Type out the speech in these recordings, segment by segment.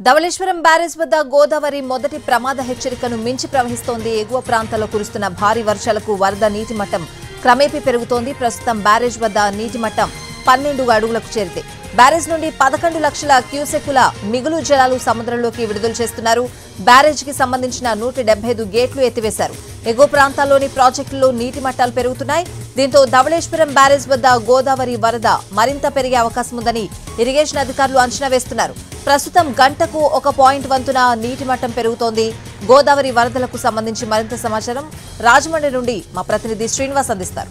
Dhavaleswaram barrage వద్ద గోదావరి మొదటి ప్రమాద హెచ్చరికను మించి ప్రవహిస్తోంది ఎగువ ప్రాంతాల్లో కురుస్తున్న భారీ వర్షాలకు వరద నీటి మట్టం క్రమేపీ పెరుగుతోంది ప్రస్తుతం బ్యారేజ్ వద్ద నీటి మట్టం పన్నెండు అడుగులకు చేరింది బ్యారేజ్ నుండి పదకొండు లక్షల క్యూసెక్కుల మిగులు జలాలు సముద్రంలోకి విడుదల చేస్తున్నారు బ్యారేజ్కి సంబంధించిన నూట డెబ్బై ఐదు గేట్లు ఎత్తివేశారు ఎగువ ప్రాంతాల్లోని ప్రాజెక్టుల్లో నీటి మట్టాలు పెరుగుతున్నాయి దీంతో ధవళేశ్వరం బ్యారేజ్ వద్ద గోదావరి వరద మరింత పెరిగే అవకాశం ఉందని ఇరిగేషన్ అధికారులు అంచనా వేస్తున్నారు ప్రస్తుతం గంటకు ఒక పాయింట్ వంతున నీటి మట్టం పెరుగుతోంది గోదావరి వరదలకు సంబంధించి మరింత సమాచారం రాజమండ్రి నుండి మా ప్రతినిధి శ్రీనివాస్ అందిస్తారు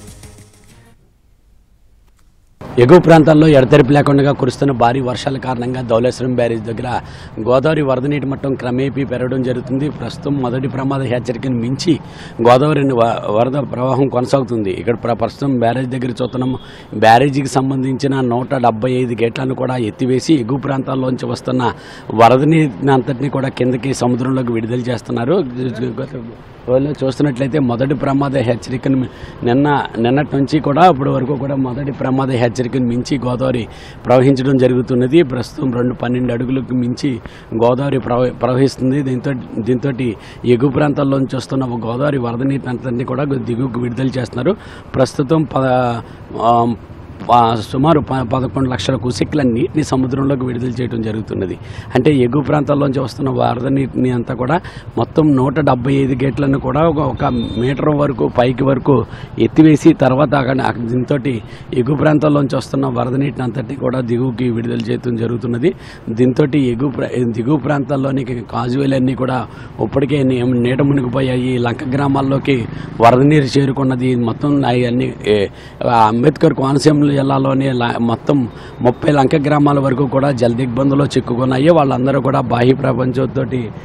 ఎగువ ప్రాంతాల్లో ఎడతెరిపి లేకుండా కురుస్తున్న భారీ వర్షాల కారణంగా ధవళేశ్వరం బ్యారేజ్ దగ్గర గోదావరి వరద నీటి మట్టం క్రమేపీ పెరగడం జరుగుతుంది ప్రస్తుతం మొదటి ప్రమాద హెచ్చరికను మించి గోదావరి వ- వరద ప్రవాహం కొనసాగుతుంది ఇక్కడ ప్ర- ప్రస్తుతం బ్యారేజ్ దగ్గర చూస్తున్నాం బ్యారేజీకి సంబంధించిన నూట డెబ్బై ఐదు గేట్లను కూడా ఎత్తివేసి ఎగువ ప్రాంతాల్లోంచి వస్తున్న వరద నీటిని అంతటినీ కూడా కిందకి సముద్రంలోకి విడుదల చేస్తున్నారు వాళ్ళు చూస్తున్నట్లయితే మొదటి ప్రమాద హెచ్చరికను నిన్న నిన్నటి నుంచి కూడా ఇప్పటి వరకు కూడా మొదటి ప్రమాద హెచ్చరికను మించి గోదావరి ప్రవహించడం జరుగుతున్నది ప్రస్తుతం రెండు పన్నెండు అడుగులకు మించి గోదావరి ప్రవ ప్రవహిస్తుంది దీంతో దీంతో ఎగువ ప్రాంతాల్లోంచి వస్తున్న గోదావరి వరద నీటిని అంతటినీ కూడా దిగువకు విడుదల చేస్తున్నారు ప్రస్తుతం ప ఆ, ప- సుమారు ప- పదకొండు లక్షల కుసిక్ల నీటిని సముద్రంలోకి విడుదల చేయడం జరుగుతున్నది అంటే ఎగువ ప్రాంతాల్లోంచి వస్తున్న వరద నీటిని అంతా కూడా మొత్తం నూట డెబ్బై ఐదు గేట్లను కూడా ఒక ఒక మీటర్ వరకు పైకి వరకు ఎత్తివేసి తర్వాత అక్కడ దీంతో ఎగువ ప్రాంతాల్లోంచి వస్తున్న వరద నీటిని అంతటిని కూడా దిగువకి విడుదల చేయడం జరుగుతున్నది దీంతో ఎగువ ప్రా- దిగువ ప్రాంతాల్లోని కాజువేలన్నీ కూడా ఇప్పటికే నీ- నీట మునిగిపోయాయి లంక గ్రామాల్లోకి వరద నీరు చేరుకున్నది మొత్తం అవన్నీ ఏ, ఆ అంబేద్కర్ కోనసీమ జిల్లాలోని ల- మొత్తం ముప్పై లంక గ్రామాల వరకు కూడా జల దిగ్బంధంలో చిక్కుకున్నాయి వాళ్ళందరూ కూడా బాహ్య ప్రపంచంతో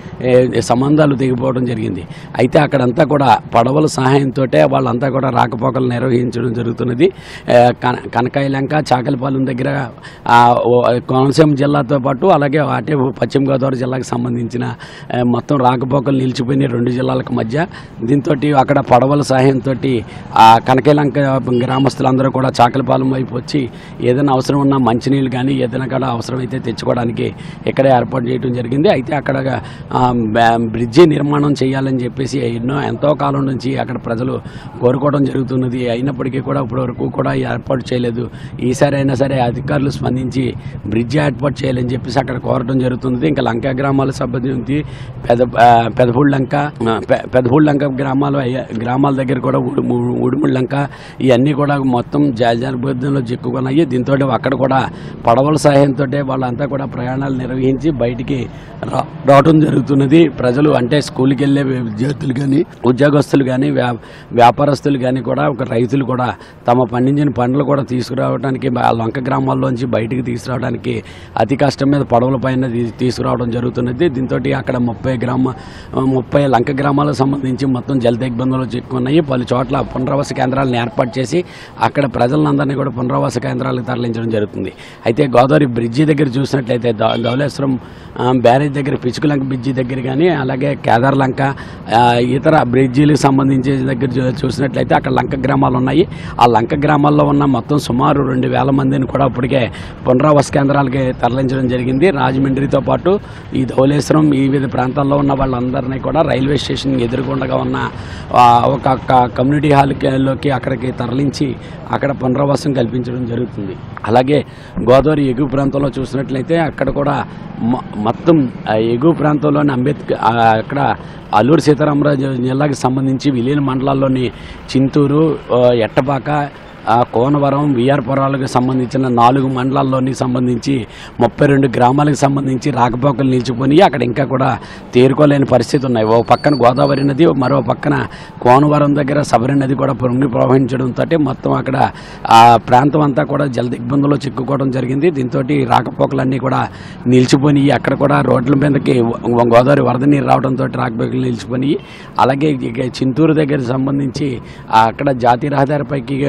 సంబంధాలు తెగిపోవడం జరిగింది అయితే అక్కడంతా కూడా పడవల సహాయంతో వాళ్ళంతా కూడా రాకపోకలు నిర్వహించడం జరుగుతున్నది ఏ, కన- కనకాయ లంక చాకలిపాలెం దగ్గర ఆ, ఓ- కోనసీమ జిల్లాతో పాటు అలాగే అటే పశ్చిమ గోదావరి జిల్లాకు సంబంధించిన ఏ, మొత్తం రాకపోకలు నిలిచిపోయినాయి రెండు జిల్లాలకు మధ్య దీంతో అక్కడ పడవల సహాయంతో ఆ కనకలంక గ్రామస్తులందరూ కూడా చాకలిపాలెం వైపు వచ్చి ఏదైనా అవసరం ఉన్న మంచినీళ్ళు కానీ ఏదైనా కూడా అవసరమైతే తెచ్చుకోవడానికి ఇక్కడే ఏర్పాటు చేయడం జరిగింది అయితే అక్కడ ఆ, బ్యా- బ్రిడ్జి నిర్మాణం చేయాలని చెప్పేసి ఎన్నో ఎంతో కాలం నుంచి అక్కడ ప్రజలు కోరుకోవడం జరుగుతున్నది అయినప్పటికీ కూడా ఇప్పటి వరకు కూడా ఏర్పాటు చేయలేదు ఈసారి అయినా సరే అధికారులు స్పందించి బ్రిడ్జి ఏర్పాటు చేయాలని చెప్పేసి అక్కడ కోరడం జరుగుతుంది ఇంకా లంక గ్రామాలకు సంబంధించి పెద ఆ, పెదపూడి లంక ఆ, పె- పెదపూడి లంక గ్రామాలు అయ్యా- గ్రామాల దగ్గర కూడా ఉడుము ఉడుముడి లంక ఇవన్నీ కూడా మొత్తం జాజానుబద్ధంలో చిక్కుకున్నాయి దీంతో అక్కడ కూడా పడవల సహాయంతో వాళ్ళంతా కూడా ప్రయాణాలు నిర్వహించి బయటికి రా- రావడం జరుగుతున్నది ప్రజలు అంటే స్కూల్కి వెళ్ళే విద్యార్థులు కానీ ఉద్యోగస్తులు కానీ వ్యా వ్యాపారస్తులు కానీ కూడా ఒక రైతులు కూడా తమ పండించిన పంటలు కూడా తీసుకురావడానికి ఆ లంక గ్రామాల్లోంచి బయటికి తీసుకురావడానికి అతి కష్టం మీద పడవల పైన తీ- తీసుకురావడం జరుగుతున్నది దీంతో అక్కడ ముప్పై గ్రామ ముప్పై లంక గ్రామాలకు సంబంధించి మొత్తం జల దిగ్బంధంలో చిక్కున్నాయి పలు చోట్ల పునరావాస కేంద్రాలను ఏర్పాటు చేసి అక్కడ ప్రజలందరినీ కూడా పునరావాస కేంద్రాలకు తరలించడం జరుగుతుంది అయితే గోదావరి బ్రిడ్జి దగ్గర చూసినట్లయితే ధ- ధవళేశ్వరం ఆ, బ్యారేజ్ దగ్గర పిచుకులంక బ్రిడ్జి దగ్గర కానీ అలాగే కేదార్లంక ఆ, ఇతర బ్రిడ్జీలకు సంబంధించి దగ్గర చూ- చూసినట్లయితే అక్కడ లంక గ్రామాలు ఉన్నాయి ఆ లంక గ్రామాల్లో ఉన్న మొత్తం సుమారు రెండు వేల మందిని కూడా ఇప్పటికే పునరావాస కేంద్రాలకి తరలించడం జరిగింది రాజమండ్రితో పాటు ఈ ధవళేశ్వరం ఈ వివిధ ప్రాంతాల్లో ఉన్న వాళ్ళందరినీ కూడా రైల్వే స్టేషన్ ఎదురుగుండగా ఉన్న ఆ, ఒక క- కమ్యూనిటీ హాల్లోకి అక్కడికి తరలించి అక్కడ పునరావాసం కల్పించడం జరుగుతుంది అలాగే గోదావరి ఎగువ ప్రాంతంలో చూసినట్లయితే అక్కడ కూడా మొ- మొత్తం ఆ ఎగువ ప్రాంతంలోని అంబేద్కర్ ఆ, అక్కడ అల్లూరు సీతారామరాజు జిల్లాకి సంబంధించి విలీన మండలాల్లోని చింతూరు ఆ, ఎట్టపాక ఆ, కోనవరం విఆర్పురాలకు సంబంధించిన నాలుగు మండలాల్లోని సంబంధించి ముప్పై రెండు గ్రామాలకు సంబంధించి రాకపోకలు నిలిచిపోయి అక్కడ ఇంకా కూడా తేరుకోలేని పరిస్థితి ఉన్నాయి ఓ పక్కన గోదావరి నది మరో పక్కన కోనవరం దగ్గర సబరి నది కూడా పొంగి ప్రవహించడంతో మొత్తం అక్కడ ఆ ప్రాంతం అంతా కూడా జల దిగ్బంధంలో చిక్కుకోవడం జరిగింది దీంతో రాకపోకలన్నీ కూడా నిలిచిపోయి అక్కడ కూడా రోడ్ల మీదకి వ- గోదావరి వరద నీరు రావడంతో రాకపోకలు నిలిచిపోయి అలాగే ఇక చింతూరు దగ్గర సంబంధించి ఆ అక్కడ జాతీయ రహదారిపైకి గోదావరి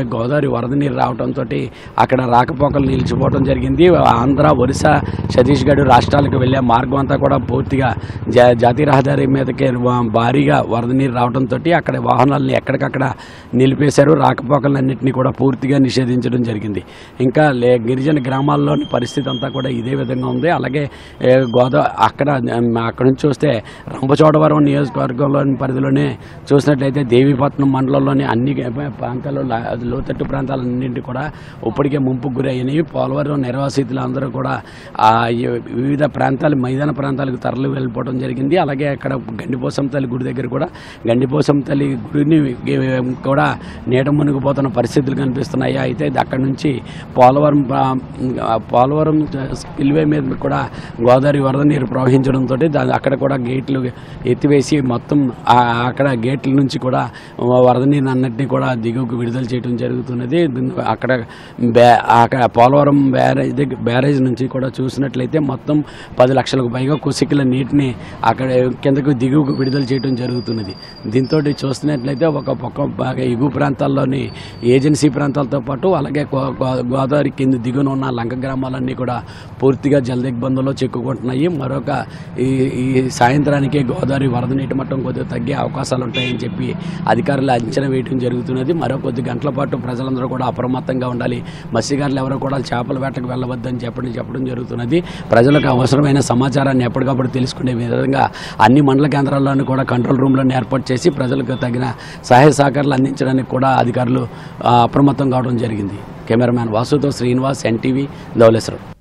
గోదావరి వరద నీరు రావడంతో అక్కడ రాకపోకలు నిలిచిపోవడం జరిగింది ఆంధ్ర ఒరిస్సా ఛత్తీస్గఢ్ రాష్ట్రాలకు వెళ్ళే మార్గం అంతా కూడా పూర్తిగా జా జాతీయ రహదారి మీదకి వా- భారీగా వరద నీరు రావడంతో అక్కడ వాహనాలను ఎక్కడికక్కడ నిలిపేశారు రాకపోకలన్నింటినీ కూడా పూర్తిగా నిషేధించడం జరిగింది ఇంకా లే గిరిజన గ్రామాల్లోని పరిస్థితి అంతా కూడా ఇదే విధంగా ఉంది అలాగే ఏ, గోదావరి అక్కడ ఉమ్, అక్కడ నుంచి చూస్తే రంపచోడవరం నియోజకవర్గంలోని పరిధిలోనే చూసినట్లయితే దేవీపట్నం మండలంలోని అన్ని ప్రాంతాలు లా- లోతట్టు ప్రాంతాలన్నింటి కూడా ఇప్పటికే ముంపుకు గురయ్యాయి పోలవరం నిర్వాసితులు అందరూ కూడా ఆ ఈ వివిధ ప్రాంతాలు మైదాన ప్రాంతాలకు తరలి వెళ్ళిపోవడం జరిగింది అలాగే అక్కడ గండిపోసం తల్లి గుడి దగ్గర కూడా గండిపోసం తల్లి గుడిని కూడా నీట మునిగిపోతున్న పరిస్థితులు కనిపిస్తున్నాయి అయితే అక్కడ నుంచి పోలవరం ప్రా- ఆ పోలవరం స్పిల్వే మీద కూడా గోదావరి వరద నీరు ప్రవహించడంతో దాని అక్కడ కూడా గేట్లు ఎత్తివేసి మొత్తం ఆ- అక్కడ గేట్ల నుంచి కూడా వరద నీరు అన్నింటినీ కూడా దిగువకు విడుదల చేయడం జరుగుతున్నది దీన్ని అక్కడ బ్యా అక్కడ పోలవరం బ్యారేజ్ దగ్గర బ్యారేజ్ నుంచి కూడా చూసినట్లయితే మొత్తం పది లక్షలకు పైగా కుసికల నీటిని అక్కడ కిందకు దిగువకు విడుదల చేయడం జరుగుతున్నది దీంతో చూస్తున్నట్లయితే ఒక పక్క బాగా ఎగువ ప్రాంతాల్లోని ఏజెన్సీ ప్రాంతాలతో పాటు అలాగే గో- గో- గోదావరి కింద దిగున ఉన్న లంక గ్రామాలన్నీ కూడా పూర్తిగా జలదిగ్బంధంలో చిక్కుకుంటున్నాయి మరొక ఈ ఈ సాయంత్రానికి గోదావరి వరద నీటి మట్టం కొద్దిగా తగ్గే అవకాశాలు ఉంటాయని చెప్పి అధికారులు అంచనా వేయడం జరుగుతున్నది మరో కొద్ది గంటల పాటు ప్రజలందరూ కూడా అప్రమత్తంగా ఉండాలి మత్స్యకారులు ఎవరు కూడా చేపల వేటకు వెళ్ళవద్దని చెప్పడం చెప్పడం జరుగుతున్నది ప్రజలకు అవసరమైన సమాచారాన్ని ఎప్పటికప్పుడు తెలుసుకునే విధంగా అన్ని మండల కేంద్రాల్లోనూ కూడా కంట్రోల్ రూమ్లను ఏర్పాటు చేసి ప్రజలకు తగిన సహాయ సహకారాలు అందించడానికి కూడా అధికారులు ఆ, అప్రమత్తం కావడం జరిగింది కెమెరామ్యాన్ వాసుతో శ్రీనివాస్ ఎన్టీవీ ధవలేశ్వరం